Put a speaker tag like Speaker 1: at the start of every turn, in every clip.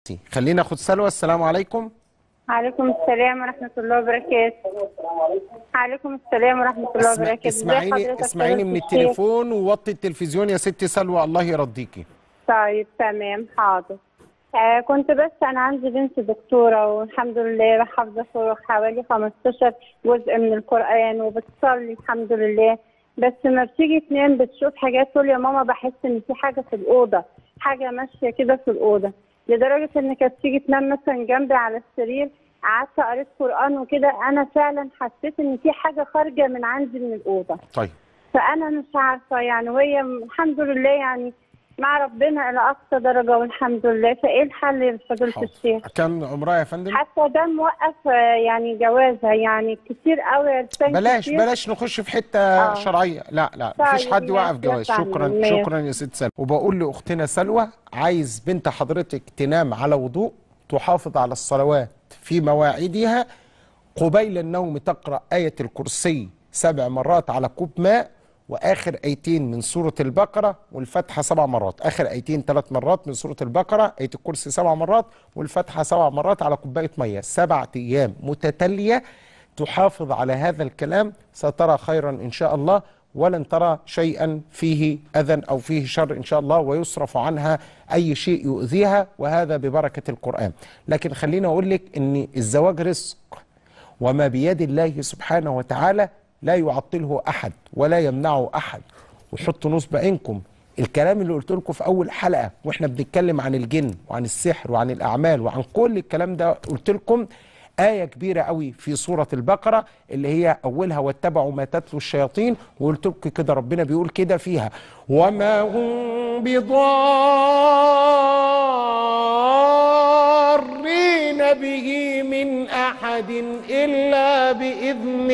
Speaker 1: خلينا ناخد سلوى السلام عليكم
Speaker 2: عليكم السلام ورحمة الله وبركاته عليكم السلام ورحمة الله
Speaker 1: اسمع
Speaker 2: وبركاته ازي
Speaker 1: اسمعيني
Speaker 2: حضرتك
Speaker 1: اسمعيني
Speaker 2: يا
Speaker 1: من
Speaker 2: أستاذ
Speaker 1: التليفون ووطي التلفزيون يا ستي سلوى الله يرضيكي
Speaker 2: طيب تمام حاضر آه كنت بس أنا عندي بنت دكتورة والحمد لله حافظة فوق حوالي 15 جزء من القرآن وبتصلي الحمد لله بس لما بتيجي تنام بتشوف حاجات تقول يا ماما بحس إن في حاجة في الأوضة حاجة ماشية كده في الأوضة لدرجة إن كانت تيجي تنام مثلا جنبي على السرير قعدت قريت قرآن وكده أنا فعلا حسيت إن في حاجة خارجة من عندي من الأوضة
Speaker 1: طيب
Speaker 2: فانا مش عارفه يعني وهي الحمد لله يعني مع ربنا الى اقصى درجه والحمد لله فايه الحل يا فضيله
Speaker 1: حاضر.
Speaker 2: الشيخ
Speaker 1: كان عمرها يا فندم
Speaker 2: حتى ده موقف آه، يعني جوازها يعني كتير قوي يا أستاذ
Speaker 1: بلاش
Speaker 2: كتير.
Speaker 1: بلاش نخش في حته
Speaker 2: آه.
Speaker 1: شرعيه لا لا مفيش
Speaker 2: طيب،
Speaker 1: حد يوقف
Speaker 2: ماشي،
Speaker 1: جواز
Speaker 2: يا فندم،
Speaker 1: شكرا
Speaker 2: ماشي.
Speaker 1: شكرا يا ست سلوى وبقول لاختنا سلوى عايز بنت حضرتك تنام على وضوء تحافظ على الصلوات في مواعيدها قبيل النوم تقرا ايه الكرسي سبع مرات على كوب ماء واخر ايتين من سوره البقره والفاتحه سبع مرات اخر ايتين ثلاث مرات من سوره البقره ايه الكرسي سبع مرات والفاتحه سبع مرات على كوبايه ميه سبع ايام متتاليه تحافظ على هذا الكلام سترى خيرا ان شاء الله ولن ترى شيئا فيه اذى او فيه شر ان شاء الله ويصرف عنها اي شيء يؤذيها وهذا ببركه القران لكن خليني اقول لك ان الزواج رزق وما بيد الله سبحانه وتعالى لا يعطله احد ولا يمنعه احد وحطوا نصب عينكم الكلام اللي قلت لكم في اول حلقه واحنا بنتكلم عن الجن وعن السحر وعن الاعمال وعن كل الكلام ده قلت لكم آية كبيرة قوي في سورة البقرة اللي هي أولها واتبعوا ما تتلو الشياطين وقلت لكم كده ربنا بيقول كده فيها وما هم بضارين به من أحد إلا بإذن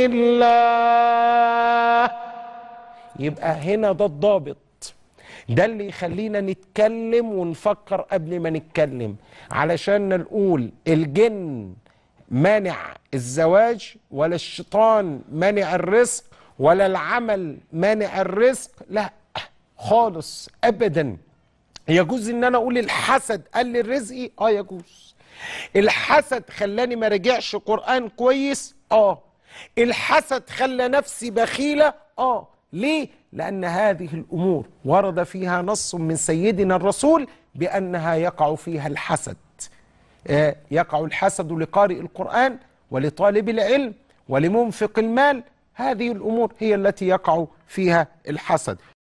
Speaker 1: الله يبقى هنا ده الضابط ده اللي يخلينا نتكلم ونفكر قبل ما نتكلم علشان نقول الجن مانع الزواج ولا الشيطان مانع الرزق ولا العمل مانع الرزق لا خالص ابدا يجوز ان انا اقول الحسد قلل رزقي اه يجوز الحسد خلاني ما رجعش قرآن كويس اه الحسد خلى نفسي بخيلة اه ليه لأن هذه الأمور ورد فيها نص من سيدنا الرسول بأنها يقع فيها الحسد آه، يقع الحسد لقارئ القرآن ولطالب العلم ولمنفق المال هذه الأمور هي التي يقع فيها الحسد